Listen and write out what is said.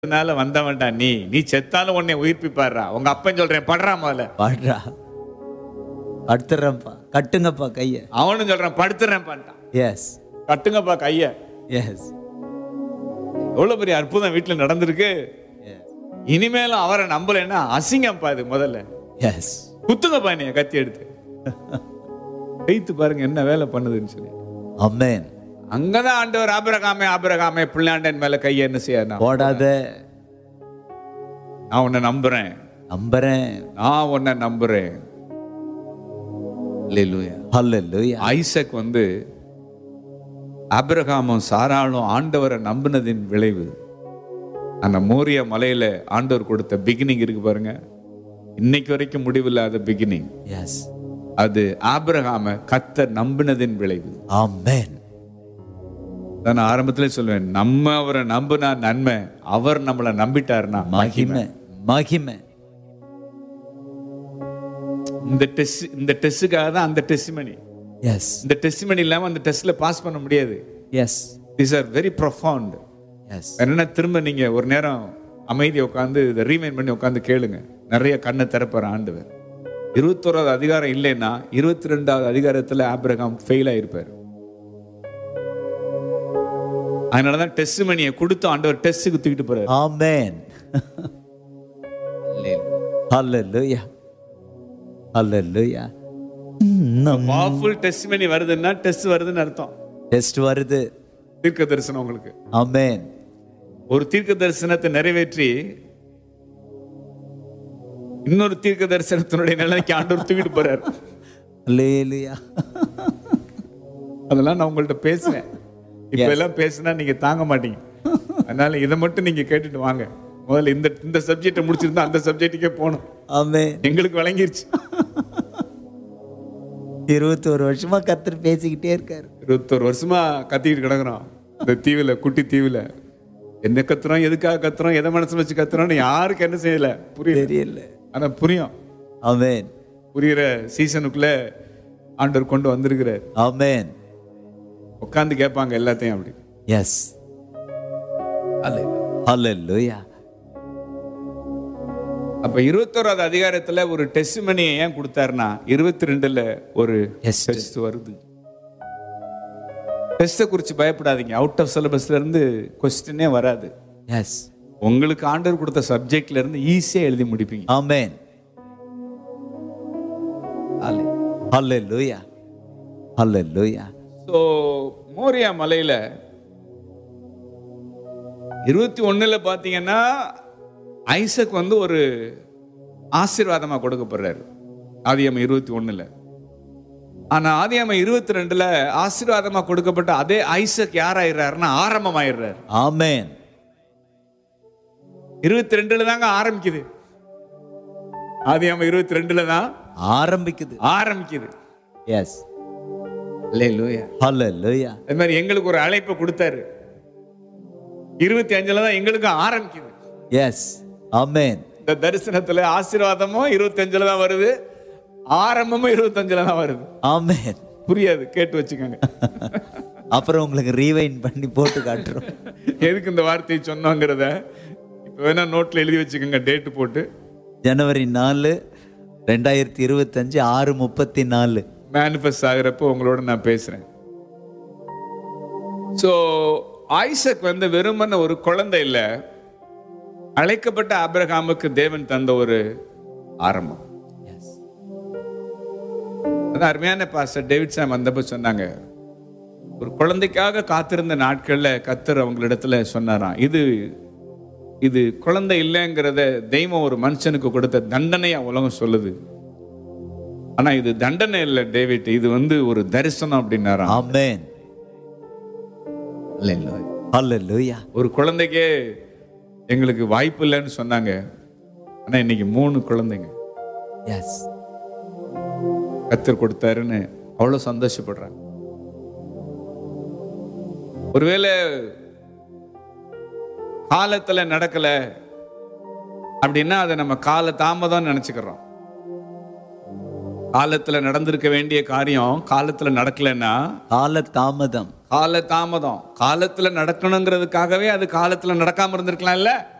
அதனால வந்தவன்டா நீ நீ செத்தாலும் உன்னை உயிர்ப்பிப்பாடுறா உங்க அப்பன் சொல்றேன் படுறா முதல்ல பாடுறா படுத்துறேன்ப்பா கட்டுங்கப்பா கைய அவனும் சொல்றான் படுத்துறேன் பண்ணிட்டான் எஸ் கட்டுங்கப்பா கைய எஸ் எவ்வளவு பெரிய அற்புதம் வீட்டுல நடந்திருக்கு எஸ் இனிமேலும் அவரை நம்பலைன்னா அசிங்கம்ப்பா இது முதல்ல எஸ் குத்துங்கப்பா நீ கத்தி எடுத்து வைத்து பாருங்க என்ன வேலை பண்ணுதுன்னு சொல்லி அம்மேன் அங்கதான் ஆண்டவர் ஆபிரகாமே ஆபிரகாமே பிள்ளையாண்டன் மேல கையை என்ன செய்யணும் போடாத நான் உன்னை நம்புறேன் நம்புறேன் நான் உன்னை நம்புறேன் அல்லேலூயா. ஹalleluya ஐசக் வந்து ஆபிரகாமும் சாராளும் ஆண்டவரை நம்பினதின் விளைவு அந்த மோரிய மலையில ஆண்டவர் கொடுத்த பிகினிங் இருக்கு பாருங்க இன்னைக்கு வரைக்கும் முடிவில்லாத பிகினிங் எஸ் அது ஆபிரகாம கத்த நம்பினதின் விளைவு ஆமென் நான் ஆரம்பத்திலே சொல்லுவேன் நம்ம அவரை நம்பினா நன்மை அவர் நம்மளை நம்பிட்டாருன்னா மகிமை மகிமை இந்த டெஸ்ட் இந்த டெஸ்ட்டுக்காக தான் அந்த டெஸ்ட்மனி எஸ் இந்த டெஸ்ட்மனி இல்லாம அந்த டெஸ்ட்ல பாஸ் பண்ண முடியாது yes this are very profound yes என்னன்னா திரும்ப நீங்க ஒரு நேரம் அமைதியை உட்காந்து இதை ரீமைன் பண்ணி உட்காந்து கேளுங்க நிறைய கண்ணை திறப்பார் ஆண்டவர் இருபத்தோராவது அதிகாரம் இல்லைன்னா இருபத்தி ரெண்டாவது அதிகாரத்துல ஆபிரகாம் ஃபெயில் ஆயிருப்பார் அதனாலதான் டெஸ்ட் மணியை கொடுத்து ஆண்டவர் டெஸ்ட்டுக்கு தூக்கிட்டு போறாரு ஆமென் ஹalleluya ஹalleluya நம் பவர்ஃபுல் டெஸ்ட் மணி வருதுன்னா டெஸ்ட் வருதுன்னு அர்த்தம் டெஸ்ட் வருது தீர்க்க தரிசனம் உங்களுக்கு ஆமென் ஒரு தீர்க்க தரிசனத்தை நிறைவேற்றி இன்னொரு தீர்க்க தரிசனத்தினுடைய நிலைக்கு ஆண்டவர் தூக்கிட்டு போறாரு ஹalleluya அதெல்லாம் நான் உங்கள்ட்ட பேசுவேன் இப்ப எல்லாம் பேசுனா நீங்க தாங்க மாட்டீங்க அதனால இதை மட்டும் நீங்க கேட்டுட்டு வாங்க முதல்ல இந்த இந்த சப்ஜெக்டை முடிச்சிருந்தா அந்த சப்ஜெக்ட்டுக்கே போகணும் ஆமென் எங்களுக்கு விளங்கிருச்சு இருபத்தோரு வருஷமா கத்தர் பேசிக்கிட்டே இருக்காரு இருபத்தொரு வருஷமா கத்திக்கிட்டு கிடக்குறோம் இந்த தீவுல குட்டி தீவுல என்ன கத்துறோம் எதுக்காக கத்துறோம் எதை மனசுல வச்சு கத்துறோம்னு யாருக்கு என்ன செய்யல புரியல தெரியல ஆனா புரியும் ஆமென் புரியுற சீசனுக்குள்ள ஆண்டவர் கொண்டு வந்திருக்கிறார் ஆமென் உட்காந்து கேட்பாங்க எல்லாத்தையும் அப்படி எஸ் ஹalleluya அப்ப இருபத்தோராவது அதிகாரத்துல ஒரு டெஸ்ட் மணியை ஏன் கொடுத்தாருன்னா இருபத்தி ரெண்டுல ஒரு Yes. டெஸ்ட் வருது டெஸ்ட்டை குறித்து பயப்படாதீங்க அவுட் ஆஃப் சிலபஸ்ல இருந்து கொஸ்டினே வராது எஸ் உங்களுக்கு ஆண்டவர் கொடுத்த சப்ஜெக்ட்ல இருந்து ஈஸியா எழுதி முடிப்பீங்க ஆமென் ஹalleluya ஹalleluya ஸோ மோரியா மலையில இருபத்தி ஒண்ணுல பாத்தீங்கன்னா ஐசக் வந்து ஒரு ஆசீர்வாதமா கொடுக்கப்படுறாரு ஆதியாம இருபத்தி ஒண்ணுல ஆனா ஆதியாம இருபத்தி ரெண்டுல ஆசீர்வாதமா கொடுக்கப்பட்ட அதே ஐசக் யாராயிடுறாருன்னா ஆரம்பமாயிடுறாரு ஆமென் இருபத்தி ரெண்டுல தாங்க ஆரம்பிக்குது ஆதியாம இருபத்தி ரெண்டுல தான் ஆரம்பிக்குது ஆரம்பிக்குது எஸ் அல்லேலூயா ஹalleluya அது மாதிரி எங்களுக்கு ஒரு அழைப்பை கொடுத்தாரு இருபத்தி அஞ்சுல தான் எங்களுக்கு ஆரம்பிக்குது எஸ் ஆமென் இந்த தரிசனத்துல ஆசீர்வாதமும் இருபத்தி அஞ்சுல தான் வருது ஆரம்பமும் இருபத்தஞ்சுல தான் வருது ஆமென் புரியாது கேட்டு வச்சுக்கோங்க அப்புறம் உங்களுக்கு ரீவைண்ட் பண்ணி போட்டு காட்டுறோம் எதுக்கு இந்த வார்த்தையை சொன்னோங்கிறத இப்ப வேணா நோட்ல எழுதி வச்சுக்கோங்க டேட்டு போட்டு ஜனவரி நாலு ரெண்டாயிரத்தி இருபத்தஞ்சு ஆறு முப்பத்தி நாலு மேனிஃபெஸ்ட் ஆகிறப்போ உங்களோட நான் பேசுறேன் ஸோ ஐசக் வந்து வெறுமன ஒரு குழந்தை இல்லை அழைக்கப்பட்ட ஆபிரகாமுக்கு தேவன் தந்த ஒரு ஆரம்பம் எஸ் அதான் அருமையான பாஸ்டர் டேவிட் சாம் வந்தப்ப சொன்னாங்க ஒரு குழந்தைக்காக காத்திருந்த நாட்கள்ல கத்தர் அவங்களிடத்துல சொன்னாராம் இது இது குழந்தை இல்லைங்கிறத தெய்வம் ஒரு மனுஷனுக்கு கொடுத்த தண்டனையா உலகம் சொல்லுது ஆனா இது தண்டனை இல்லை டேவிட் இது வந்து ஒரு தரிசனம் அப்படின்னாராம் ஆமென் ஹalleluya ஒரு குழந்தைக்கே எங்களுக்கு வாய்ப்பு இல்லைன்னு சொன்னாங்க ஆனா இன்னைக்கு மூணு குழந்தைங்க எஸ் கத்தர் கொடுத்தாருன்னு அவ்வளவு சந்தோஷப்படுறாங்க ஒருவேளை காலத்துல நடக்கல அப்படின்னா அதை நம்ம கால தாமதம் நினைச்சுக்கிறோம் காலத்துல நடந்திருக்க வேண்டிய காரியம் காலத்துல நடக்கலைன்னா கால தாமதம் கால தாமதம் காலத்துல நடக்கணுங்கிறதுக்காகவே அது காலத்துல நடக்காம இருந்திருக்கலாம் இல்ல